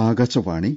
ആകാശവാണി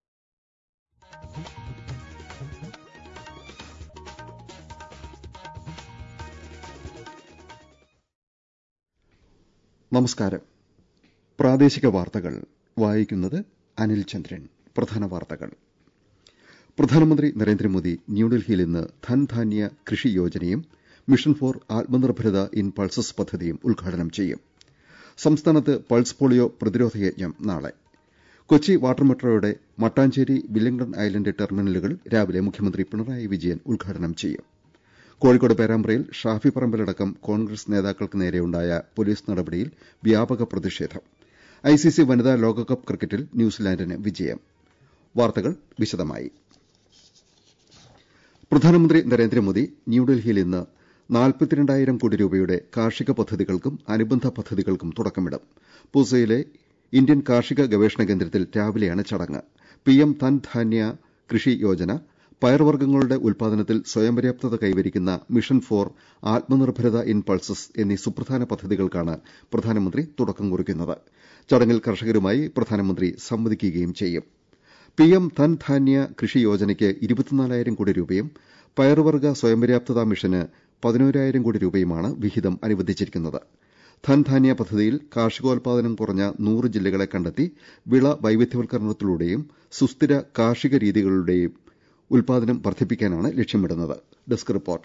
നമസ്കാരം പ്രാദേശിക വാർത്തകൾ വായിക്കുന്നത് അനിൽ ചന്ദ്രൻ പ്രധാന വാർത്തകൾ പ്രധാനമന്ത്രി നരേന്ദ്രമോദി ന്യൂഡൽഹിയിൽ ഇന്ന് ധൻധാന്യ കൃഷി യോജനയും mission for Atmanirbharta in pulses പദ്ധതിയും ഉദ്ഘാടനം ചെയ്യും സംസ്ഥാനത്ത് പൾസ് പോളിയോ പ്രതിരോധ യജ്ഞം നാളെ കൊച്ചി വാട്ടർ മെട്രോയുടെ മട്ടാഞ്ചേരി വില്ലിംഗ്ടൺ ഐലന്റ് ടെർമിനലുകൾ രാവിലെ മുഖ്യമന്ത്രി പിണറായി വിജയൻ ഉദ്ഘാടനം ചെയ്യും കോഴിക്കോട് പേരാമ്പ്രയിൽ ഷാഫി പറമ്പിലടക്കം കോൺഗ്രസ് നേതാക്കൾക്ക് നേരെയുണ്ടായ പൊലീസ് നടപടിയിൽ വ്യാപക പ്രതിഷേധം ഐസിസി വനിതാ ലോകകപ്പ് ക്രിക്കറ്റിൽ ന്യൂസിലാൻഡിന് വിജയം വാർത്തകൾ വിശദമായി പ്രധാനമന്ത്രി നരേന്ദ്രമോദി ന്യൂഡൽഹിയിൽ ഇന്ന് നാൽപ്പത്തിരണ്ടായിരം കോടി രൂപയുടെ കാർഷിക പദ്ധതികൾക്കും അനുബന്ധ പദ്ധതികൾക്കും തുടക്കമിടും പൂസയിലെ ഇന്ത്യൻ കാർഷിക ഗവേഷണ കേന്ദ്രത്തിൽ രാവിലെയാണ് ചടങ്ങ് പിഎം ധൻധാന്യ കൃഷി യോജന പയർവർഗ്ഗങ്ങളുടെ ഉൽപാദനത്തിൽ സ്വയം പര്യാപ്തത കൈവരിക്കുന്ന mission for Atmanirbharta in pulses എന്നീ സുപ്രധാന പദ്ധതികൾക്കാണ് പ്രധാനമന്ത്രി തുടക്കം കുറിക്കുന്നത് ചടങ്ങിൽ കർഷകരുമായി പ്രധാനമന്ത്രി സംവദിക്കുകയും ചെയ്യും പിഎം ധൻധാന്യ കൃഷി യോജനയ്ക്ക് ഇരുപത്തിനാലായിരം കോടി രൂപയും പയർവർഗ്ഗ സ്വയം പര്യാപ്തതാ മിഷന് പതിനോരായിരം കോടി രൂപയുമാണ് വിഹിതം അനുവദിച്ചിരിക്കുന്നത് ധൻധാന്യ പദ്ധതിയിൽ കാർഷികോൽപാദനം കുറഞ്ഞ നൂറ് ജില്ലകളെ കണ്ടെത്തി വിള വൈവിധ്യവൽക്കരണത്തിലൂടെയും സുസ്ഥിര കാർഷിക രീതികളിലൂടെയും ഉൽപാദനം വർദ്ധിപ്പിക്കാനാണ് ലക്ഷ്യമിടുന്നത് desk report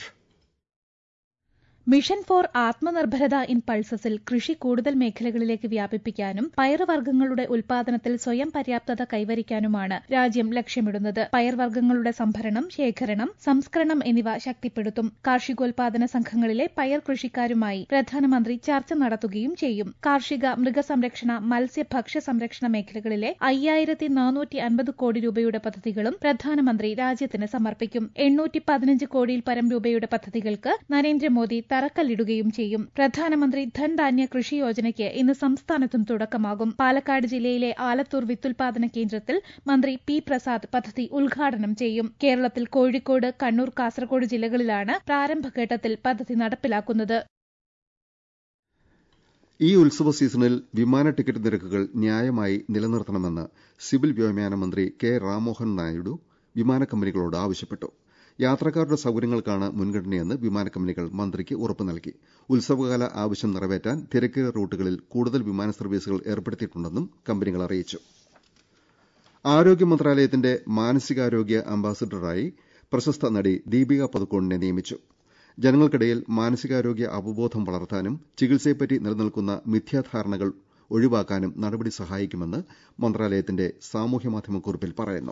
mission for Atmanirbharta in പൾസസിൽ കൃഷി കൂടുതൽ മേഖലകളിലേക്ക് വ്യാപിപ്പിക്കാനും പയർവർഗ്ഗങ്ങളുടെ ഉൽപാദനത്തിൽ സ്വയം പര്യാപ്തത കൈവരിക്കാനുമാണ് രാജ്യം ലക്ഷ്യമിടുന്നത് പയർവർഗ്ഗങ്ങളുടെ സംഭരണം ശേഖരണം സംസ്കരണം എന്നിവ ശക്തിപ്പെടുത്തും കാർഷികോൽപാദന സംഘങ്ങളിലെ പയർ കൃഷിക്കാരുമായി പ്രധാനമന്ത്രി ചർച്ച നടത്തുകയും ചെയ്യും കാർഷിക മൃഗസംരക്ഷണ മത്സ്യ ഭക്ഷ്യ സംരക്ഷണ മേഖലകളിലെ അയ്യായിരത്തി നാനൂറ്റി അൻപത് കോടി രൂപയുടെ പദ്ധതികളും പ്രധാനമന്ത്രി രാജ്യത്തിന് സമർപ്പിക്കും എണ്ണൂറ്റി പതിനഞ്ച് കോടിയിൽ പരം രൂപയുടെ പദ്ധതികൾക്ക് നരേന്ദ്രമോദി തറക്കല്ലിടുകയും ചെയ്യും പ്രധാനമന്ത്രി ധൻധാന്യ കൃഷി യോജനയ്ക്ക് ഇന്ന് സംസ്ഥാനത്തും തുടക്കമാകും പാലക്കാട് ജില്ലയിലെ ആലത്തൂർ വിത്തുൽപാദന കേന്ദ്രത്തിൽ മന്ത്രി പി പ്രസാദ് പദ്ധതി ഉദ്ഘാടനം ചെയ്യും കേരളത്തിൽ കോഴിക്കോട് കണ്ണൂർ കാസർഗോഡ് ജില്ലകളിലാണ് പ്രാരംഭഘട്ടത്തിൽ പദ്ധതി നടപ്പിലാക്കുന്നത് ഈ ഉത്സവ സീസണിൽ വിമാന ടിക്കറ്റ് നിരക്കുകൾ ന്യായമായി നിലനിർത്തണമെന്ന് സിവിൽ വ്യോമയാന മന്ത്രി കെ രാമോഹൻ നായിഡു വിമാന കമ്പനികളോട് ആവശ്യപ്പെട്ടു യാത്രക്കാരുടെ സൌകര്യങ്ങൾക്കാണ് മുൻഗണനയെന്ന് വിമാന കമ്പനികൾ മന്ത്രിക്ക് ഉറപ്പ് നൽകി ഉത്സവകാല ആവശ്യം നിറവേറ്റാൻ തിരക്കേറിയ റൂട്ടുകളിൽ കൂടുതൽ വിമാന സർവീസുകൾ ഏർപ്പെടുത്തിയിട്ടുണ്ടെന്നും കമ്പനികൾ അറിയിച്ചു ആരോഗ്യ മന്ത്രാലയത്തിന്റെ മാനസികാരോഗ്യ അംബാസിഡറായി പ്രശസ്ത നടി ദീപിക പതുക്കോണിനെ നിയമിച്ചു ജനങ്ങൾക്കിടയിൽ മാനസികാരോഗ്യ അവബോധം വളർത്താനും ചികിത്സയെപ്പറ്റി നിലനിൽക്കുന്ന മിഥ്യാധാരണകൾ ഒഴിവാക്കാനും നടപടി സഹായിക്കുമെന്ന് മന്ത്രാലയത്തിന്റെ സാമൂഹ്യമാധ്യമ കുറിപ്പിൽ പറയുന്നു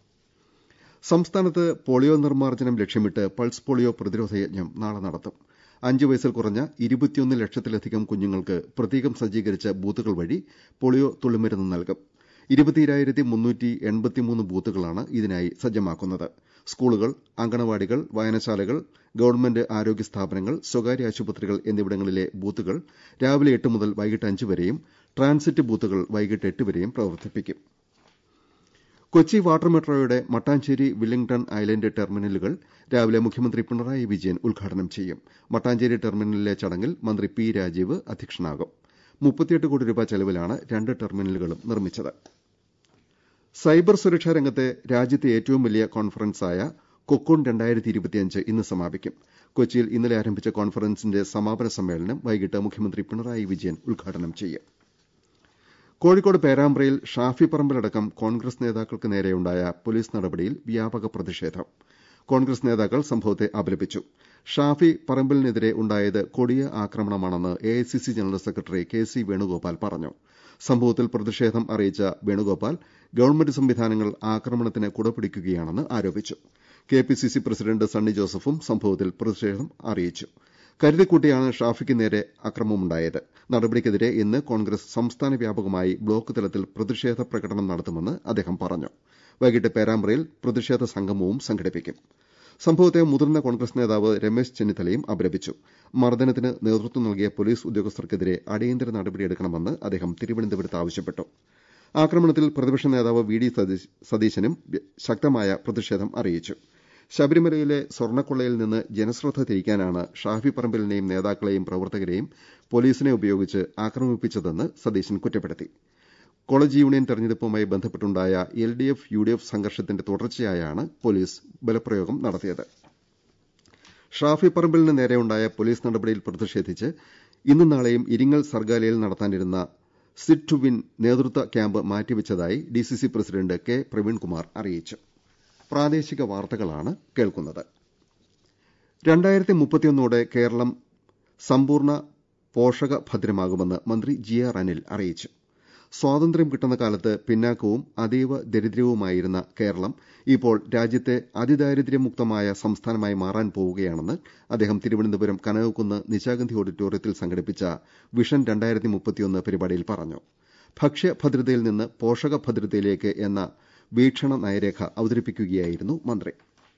സംസ്ഥാനത്ത് പോളിയോ നിർമ്മാർജ്ജനം ലക്ഷ്യമിട്ട് പൾസ് പോളിയോ പ്രതിരോധ യജ്ഞം നാളെ നടത്തും അഞ്ച് വയസ്സിൽ കുറഞ്ഞ ഇരുപത്തിയൊന്ന് ലക്ഷത്തിലധികം കുഞ്ഞുങ്ങൾക്ക് പ്രത്യേകം സജ്ജീകരിച്ച ബൂത്തുകൾ വഴി പോളിയോ തുള്ളിമരുന്ന് നൽകും ഇരുപത്തിരായിരത്തി മുന്നൂറ്റി എൺപത്തിമൂന്ന് ബൂത്തുകളാണ് ഇതിനായി സജ്ജമാക്കുന്നത് സ്കൂളുകൾ അങ്കണവാടികൾ വായനശാലകൾ ഗവൺമെന്റ് ആരോഗ്യ സ്ഥാപനങ്ങൾ സ്വകാര്യ ആശുപത്രികൾ എന്നിവിടങ്ങളിലെ ബൂത്തുകൾ രാവിലെ എട്ട് മുതൽ വൈകിട്ട് അഞ്ച് വരെയും ട്രാൻസിറ്റ് ബൂത്തുകൾ വൈകിട്ട് എട്ട് വരെയും പ്രവർത്തിപ്പിക്കും കൊച്ചി വാട്ടർ മെട്രോയുടെ മട്ടാഞ്ചേരി വില്ലിംഗ്ടൺ ഐലന്റ് ടെർമിനലുകൾ രാവിലെ മുഖ്യമന്ത്രി പിണറായി വിജയൻ ഉദ്ഘാടനം ചെയ്യും മട്ടാഞ്ചേരി ടെർമിനലിലെ ചടങ്ങിൽ മന്ത്രി പി രാജീവ് അധ്യക്ഷനാകും മുപ്പത്തിയെട്ട് കോടി രൂപ ചെലവിലാണ് രണ്ട് ടെർമിനലുകളും നിർമ്മിച്ചത് സൈബർ സുരക്ഷാ രംഗത്തെ രാജ്യത്തെ ഏറ്റവും വലിയ കോൺഫറൻസായ കൊക്കോൺ രണ്ടായിരത്തി ഇരുപത്തിയഞ്ച് ഇന്ന് സമാപിക്കും കൊച്ചിയിൽ ഇന്നലെ ആരംഭിച്ച കോൺഫറൻസിന്റെ സമാപന സമ്മേളനം വൈകിട്ട് മുഖ്യമന്ത്രി പിണറായി വിജയൻ ഉദ്ഘാടനം ചെയ്യും കോഴിക്കോട് പേരാമ്പ്രയിൽ ഷാഫി പറമ്പിലടക്കം കോൺഗ്രസ് നേതാക്കൾക്ക് നേരെയുണ്ടായ പോലീസ് നടപടിയിൽ വ്യാപക പ്രതിഷേധം കോൺഗ്രസ് നേതാക്കൾ സംഭവത്തെ അപലപിച്ചു ഷാഫി പറമ്പിലിനെതിരെ ഉണ്ടായത് കൊടിയ ആക്രമണമാണെന്ന് AICC general secretary K C Venugopal പറഞ്ഞു സംഭവത്തിൽ പ്രതിഷേധം അറിയിച്ച വേണുഗോപാൽ ഗവൺമെന്റ് സംവിധാനങ്ങൾ ആക്രമണത്തിന് കുടപിടിക്കുകയാണെന്ന് ആരോപിച്ചു കെപിസിസി പ്രസിഡന്റ് സണ്ണി ജോസഫും സംഭവത്തിൽ പ്രതിഷേധം അറിയിച്ചു കരുതിക്കൂട്ടിയാണ് ഷാഫിക്ക് നേരെ അക്രമമുണ്ടായത് നടപടിക്കെതിരെ ഇന്ന് കോൺഗ്രസ് സംസ്ഥാന വ്യാപകമായി ബ്ലോക്ക് തലത്തിൽ പ്രതിഷേധ പ്രകടനം നടത്തുമെന്ന് അദ്ദേഹം പറഞ്ഞു വൈകിട്ട് പേരാമ്പ്രയിൽ പ്രതിഷേധ സംഗമവും സംഘടിപ്പിക്കും സംഭവത്തെ മുതിർന്ന കോൺഗ്രസ് നേതാവ് രമേശ് ചെന്നിത്തലയും അപലപിച്ചു മർദ്ദനത്തിന് നേതൃത്വം നൽകിയ പോലീസ് ഉദ്യോഗസ്ഥർക്കെതിരെ അടിയന്തര നടപടിയെടുക്കണമെന്ന് അദ്ദേഹം തിരുവനന്തപുരത്ത് ആവശ്യപ്പെട്ടു ആക്രമണത്തിൽ പ്രതിപക്ഷ നേതാവ് വി ഡി സതീശനും ശക്തമായ പ്രതിഷേധം അറിയിച്ചു ശബരിമലയിലെ സ്വർണ്ണക്കൊള്ളയിൽ നിന്ന് ജനശ്രദ്ധ തിരിക്കാനാണ് ഷാഫി പറമ്പിലിനെയും നേതാക്കളെയും പ്രവർത്തകരെയും പോലീസിനെ ഉപയോഗിച്ച് ആക്രമിപ്പിച്ചതെന്ന് സതീശൻ കുറ്റപ്പെടുത്തി കോളേജ് യൂണിയൻ തെരഞ്ഞെടുപ്പുമായി ബന്ധപ്പെട്ടുണ്ടായ L D F U D F സംഘർഷത്തിന്റെ തുടർച്ചയായാണ് പോലീസ് ബലപ്രയോഗം നടത്തിയത് ഷാഫി പറമ്പിലിന് നേരെയുണ്ടായ പോലീസ് നടപടിയിൽ പ്രതിഷേധിച്ച് ഇന്നും നാളെയും ഇരിങ്ങൽ സർഗാലയിൽ നടത്താനിരുന്ന സിറ്റ് ടു വിൻ നേതൃത്വ ക്യാമ്പ് മാറ്റിവെച്ചതായി ഡിസിസി പ്രസിഡന്റ് കെ പ്രവീൺകുമാർ അറിയിച്ചു പ്രാദേശിക വാർത്തകളാണ് കേൾക്കുന്നത് രണ്ടായിരത്തി മുപ്പത്തിയൊന്നോടെ കേരളം സമ്പൂർണ്ണ പോഷക ഭദ്രമാകുമെന്ന് മന്ത്രി ജി ആർ അനിൽ അറിയിച്ചു സ്വാതന്ത്ര്യം കിട്ടുന്ന കാലത്ത് പിന്നാക്കവും അതീവ ദരിദ്രവുമായിരുന്ന കേരളം ഇപ്പോൾ രാജ്യത്തെ അതിദാരിദ്ര്യമുക്തമായ സംസ്ഥാനമായി മാറാൻ പോവുകയാണെന്ന് അദ്ദേഹം തിരുവനന്തപുരം കനകക്കുന്ന് നിശാഗന്ധി ഓഡിറ്റോറിയത്തിൽ സംഘടിപ്പിച്ച വിഷൻ രണ്ടായിരത്തി മുപ്പത്തിയൊന്ന് പരിപാടിയിൽ പറഞ്ഞു ഭക്ഷ്യഭദ്രതയിൽ നിന്ന് പോഷക ഭദ്രതയിലേക്ക് എന്ന വീക്ഷണ നയരേഖ അവതരിപ്പിക്കുകയായിരുന്നു മന്ത്രി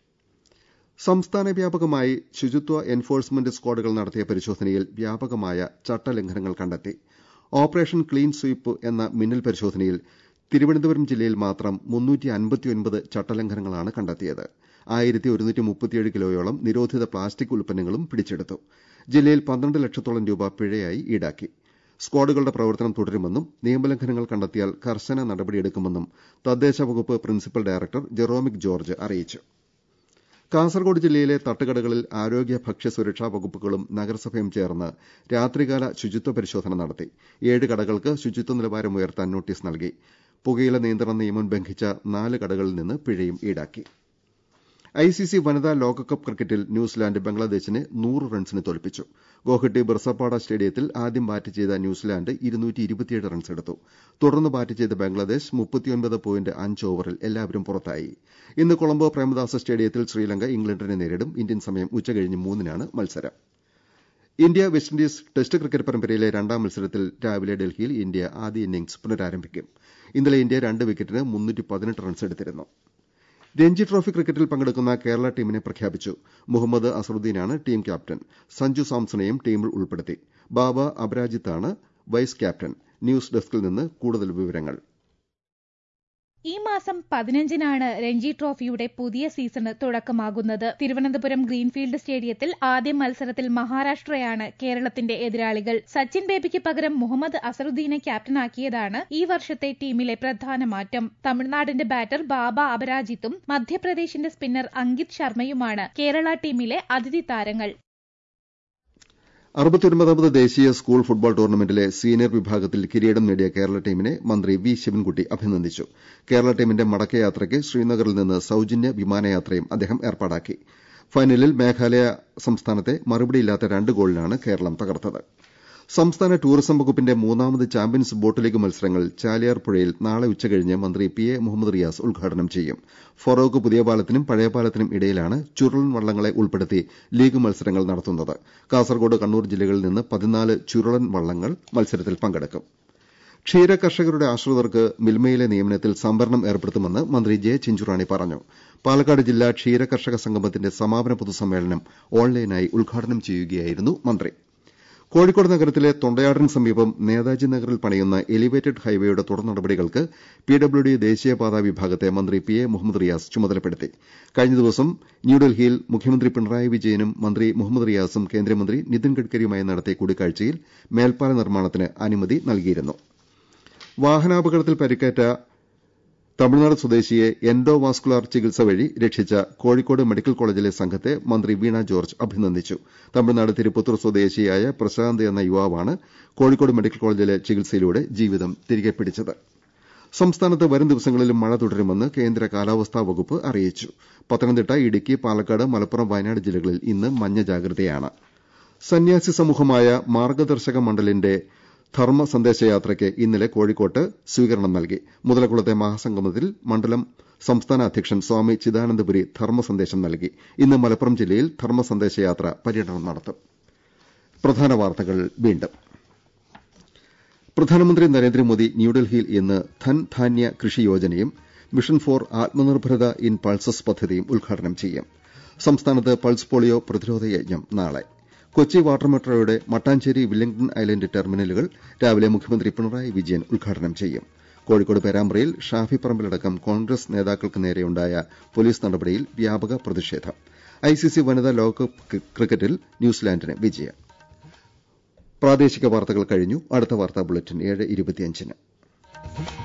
സംസ്ഥാന വ്യാപകമായി ശുചിത്വ എൻഫോഴ്സ്മെന്റ് സ്ക്വാഡുകൾ നടത്തിയ പരിശോധനയിൽ വ്യാപകമായ ചട്ടലംഘനങ്ങൾ കണ്ടെത്തി ഓപ്പറേഷൻ ക്ലീൻ സ്വീപ്പ് എന്ന മിന്നൽ പരിശോധനയിൽ തിരുവനന്തപുരം ജില്ലയിൽ മാത്രം മുന്നൂറ്റി അൻപത്തിയൊൻപത് ചട്ടലംഘനങ്ങളാണ് കണ്ടെത്തിയത് ആയിരത്തി ഒരുന്നൂറ്റി മുപ്പത്തിയേഴ് കിലോയോളം നിരോധിത പ്ലാസ്റ്റിക് ഉൽപ്പന്നങ്ങളും പിടിച്ചെടുത്തു ജില്ലയിൽ പന്ത്രണ്ട് ലക്ഷത്തോളം രൂപ പിഴയായി ഈടാക്കി സ്ക്വാഡുകളുടെ പ്രവർത്തനം തുടരുമെന്നും നിയമലംഘനങ്ങൾ കണ്ടെത്തിയാൽ കർശന നടപടിയെടുക്കുമെന്നും തദ്ദേശ വകുപ്പ് പ്രിൻസിപ്പൽ ഡയറക്ടർ ജെറോമിക് ജോർജ് അറിയിച്ചു കാസർഗോഡ് ജില്ലയിലെ തട്ടുകടകളിൽ ആരോഗ്യ ഭക്ഷ്യ സുരക്ഷാ വകുപ്പുകളും നഗരസഭയും ചേർന്ന് രാത്രികാല ശുചിത്വ പരിശോധന നടത്തി ഏഴ് കടകൾക്ക് ശുചിത്വ നിലവാരം ഉയർത്താൻ നോട്ടീസ് നൽകി പുകയില നിയന്ത്രണ നിയമം ലംഘിച്ച നാല് കടകളിൽ നിന്ന് പിഴയും ഈടാക്കി ഐസിസി വനിതാ ലോകകപ്പ് ക്രിക്കറ്റിൽ ന്യൂസിലാന്റ് ബംഗ്ലാദേശിനെ നൂറ് റൺസിന് തോൽപ്പിച്ചു ഗോഹട്ടി ബിർസപ്പാട സ്റ്റേഡിയത്തിൽ ആദ്യം ബാറ്റ് ചെയ്ത ന്യൂസിലാന്റ് റൺസ് എടുത്തു തുടർന്ന് ബാറ്റ് ചെയ്ത ബംഗ്ലാദേശ് മുപ്പത്തിയൊൻപത് പോയിന്റ് അഞ്ച് ഓവറിൽ എല്ലാവരും പുറത്തായി ഇന്ന് കൊളംബോ പ്രേമദാസ സ്റ്റേഡിയത്തിൽ ശ്രീലങ്ക ഇംഗ്ലണ്ടിനെ നേരിടും ഇന്ത്യൻ സമയം ഉച്ചകഴിഞ്ഞ് മൂന്നിനാണ് മത്സരം India West Indies test cricket പരമ്പരയിലെ രണ്ടാം മത്സരത്തിൽ രാവിലെ ഡൽഹിയിൽ ഇന്ത്യ ആദ്യ ഇന്നിംഗ്സ് പുനരാരംഭിക്കും ഇന്നലെ ഇന്ത്യ രണ്ട് വിക്കറ്റിന് റൺസ് എടുത്തിരുന്നു രഞ്ജി ട്രോഫി ക്രിക്കറ്റിൽ പങ്കെടുക്കുന്ന കേരള ടീമിനെ പ്രഖ്യാപിച്ചു മുഹമ്മദ് അസറുദ്ദീനാണ് ടീം ക്യാപ്റ്റൻ സഞ്ജു സാംസണെയും ടീമിൽ ഉൾപ്പെടുത്തി ബാബ അപരാജിത്താണ് വൈസ് ക്യാപ്റ്റൻ ന്യൂസ് ഡെസ്കിൽ നിന്ന് കൂടുതൽ വിവരങ്ങൾ ഈ മാസം പതിനഞ്ചിനാണ് രഞ്ജി ട്രോഫിയുടെ പുതിയ സീസണ് തുടക്കമാകുന്നത് തിരുവനന്തപുരം ഗ്രീൻഫീൽഡ് സ്റ്റേഡിയത്തിൽ ആദ്യ മത്സരത്തിൽ മഹാരാഷ്ട്രയാണ് കേരളത്തിന്റെ എതിരാളികൾ സച്ചിൻ ബേബിക്ക് പകരം മുഹമ്മദ് അസറുദ്ദീനെ ക്യാപ്റ്റനാക്കിയതാണ് ഈ വർഷത്തെ ടീമിലെ പ്രധാന മാറ്റം തമിഴ്നാടിന്റെ ബാറ്റർ ബാബ അപരാജിത്തും മധ്യപ്രദേശിന്റെ സ്പിന്നർ അങ്കിത് ശർമ്മയുമാണ് കേരള ടീമിലെ അതിഥി താരങ്ങൾ അറുപത്തിയൊൻപതാമത് ദേശീയ സ്കൂൾ ഫുട്ബോൾ ടൂർണമെന്റിലെ സീനിയർ വിഭാഗത്തിൽ കിരീടം നേടിയ കേരള ടീമിനെ മന്ത്രി വി ശിവൻകുട്ടി അഭിനന്ദിച്ചു കേരള ടീമിന്റെ മടക്കയാത്രയ്ക്ക് ശ്രീനഗറിൽ നിന്ന് സൌജന്യ വിമാനയാത്രയും അദ്ദേഹം ഏർപ്പാടാക്കി ഫൈനലിൽ മേഘാലയ സംസ്ഥാനത്തെ മറുപടിയില്ലാത്ത രണ്ട് ഗോളിനാണ് കേരളം തകർത്തത് സംസ്ഥാന ടൂറിസം വകുപ്പിന്റെ മൂന്നാമത് ചാമ്പ്യൻസ് ബോട്ട് ലീഗ് മത്സരങ്ങൾ ചാലിയാർ പുഴയിൽ നാളെ ഉച്ചകഴിഞ്ഞ് മന്ത്രി പി എ മുഹമ്മദ് റിയാസ് ഉദ്ഘാടനം ചെയ്യും ഫറോക്ക് പുതിയ പാലത്തിനും പഴയ പാലത്തിനും ഇടയിലാണ് ചുരുളൻ വള്ളങ്ങളെ ഉൾപ്പെടുത്തി ലീഗ് മത്സരങ്ങൾ നടത്തുന്നത് കാസർഗോഡ് കണ്ണൂർ ജില്ലകളിൽ നിന്ന് പതിനാല് ചുരുളൻ വള്ളങ്ങൾ മത്സരത്തിൽ പങ്കെടുക്കും ക്ഷീര കർഷകരുടെ ആശ്രിതർക്ക് മിൽമയിലെ നിയമനത്തിൽ സംവരണം ഏർപ്പെടുത്തുമെന്ന് മന്ത്രി ജെ ചിഞ്ചുറാണി പറഞ്ഞു പാലക്കാട് ജില്ലാ ക്ഷീര കർഷക സംഗമത്തിന്റെ സമാപന പൊതുസമ്മേളനം ഓൺലൈനായി ഉദ്ഘാടനം ചെയ്യുകയായിരുന്നു മന്ത്രി കോഴിക്കോട് നഗരത്തിലെ തൊണ്ടയാടിന് സമീപം നേതാജി നഗറിൽ പണിയുന്ന എലിവേറ്റഡ് ഹൈവേയുടെ തുടർ നടപടികൾക്ക് പിഡബ്ല്യുഡി ദേശീയപാതാ വിഭാഗത്തെ മന്ത്രി പി എ മുഹമ്മദ് റിയാസ് ചുമതലപ്പെടുത്തി കഴിഞ്ഞ ദിവസം ന്യൂഡൽഹിയിൽ മുഖ്യമന്ത്രി പിണറായി വിജയനും മന്ത്രി മുഹമ്മദ് റിയാസും കേന്ദ്രമന്ത്രി നിതിൻ ഗഡ്കരിയുമായി നടത്തിയ കൂടിക്കാഴ്ചയിൽ മേൽപ്പാല നിർമ്മാണത്തിന് അനുമതി നൽകിയിരുന്നു വാഹനാപകടത്തിൽ പരിക്കേറ്റ തമിഴ്നാട് സ്വദേശിയെ എൻഡോവാസ്കുലാർ ചികിത്സ വഴി രക്ഷിച്ച കോഴിക്കോട് മെഡിക്കൽ കോളേജിലെ സംഘത്തെ മന്ത്രി വീണ ജോർജ് അഭിനന്ദിച്ചു തമിഴ്നാട് തിരുപ്പത്തൂർ സ്വദേശിയായ പ്രശാന്ത് എന്ന യുവാവാണ് കോഴിക്കോട് മെഡിക്കൽ കോളേജിലെ ചികിത്സയിലൂടെ ജീവിതം തിരികെ പിടിച്ചത് സംസ്ഥാനത്ത് വരും ദിവസങ്ങളിലും മഴ തുടരുമെന്ന് കേന്ദ്ര കാലാവസ്ഥാ വകുപ്പ് അറിയിച്ചു പത്തനംതിട്ട ഇടുക്കി പാലക്കാട് മലപ്പുറം വയനാട് ജില്ലകളിൽ ഇന്ന് മഞ്ഞ ജാഗ്രതയാണ് സന്യാസി സമൂഹമായ മാർഗദർശക മണ്ഡലിന്റെ ധർമ്മ സന്ദേശയാത്രയ്ക്ക് ഇന്നലെ കോഴിക്കോട്ട് സ്വീകരണം നൽകി മുതലക്കുളത്തെ മഹാസംഗമത്തിൽ മണ്ഡലം സംസ്ഥാന അധ്യക്ഷൻ സ്വാമി ചിദാനന്ദപുരി ധർമ്മ സന്ദേശം നൽകി ഇന്ന് മലപ്പുറം ജില്ലയിൽ ധർമ്മ സന്ദേശയാത്ര പര്യടനം നടത്തും പ്രധാന വാർത്തകൾ വീണ്ടും പ്രധാനമന്ത്രി നരേന്ദ്രമോദി ന്യൂഡൽഹിയിൽ ഇന്ന് ധൻ ധാന്യ കൃഷി യോജനയും mission for Atmanirbharta in pulses പദ്ധതിയും ഉദ്ഘാടനം ചെയ്യും സംസ്ഥാനത്ത് പൾസ് പോളിയോ പ്രതിരോധ യജ്ഞം നാളെ കൊച്ചി വാട്ടർ മെട്രോയുടെ മട്ടാഞ്ചേരി വില്ലിംഗ്ടൺ ഐലന്റ് ടെർമിനലുകൾ രാവിലെ മുഖ്യമന്ത്രി പിണറായി വിജയൻ ഉദ്ഘാടനം ചെയ്യും കോഴിക്കോട് പേരാമ്പ്രയിൽ ഷാഫി പറമ്പിലടക്കം കോൺഗ്രസ് നേതാക്കൾക്ക് നേരെയുണ്ടായ പോലീസ് നടപടിയിൽ വ്യാപക പ്രതിഷേധം ഐസിസി വനിതാ ലോകകപ്പ് ക്രിക്കറ്റിൽ ന്യൂസിലാൻഡിന് വിജയം പ്രാദേശിക വാർത്തകൾ കഴിഞ്ഞു അടുത്ത വാർത്താ ബുള്ളറ്റിൻ ഏഴ് ഇരുപത്തിയഞ്ചിന്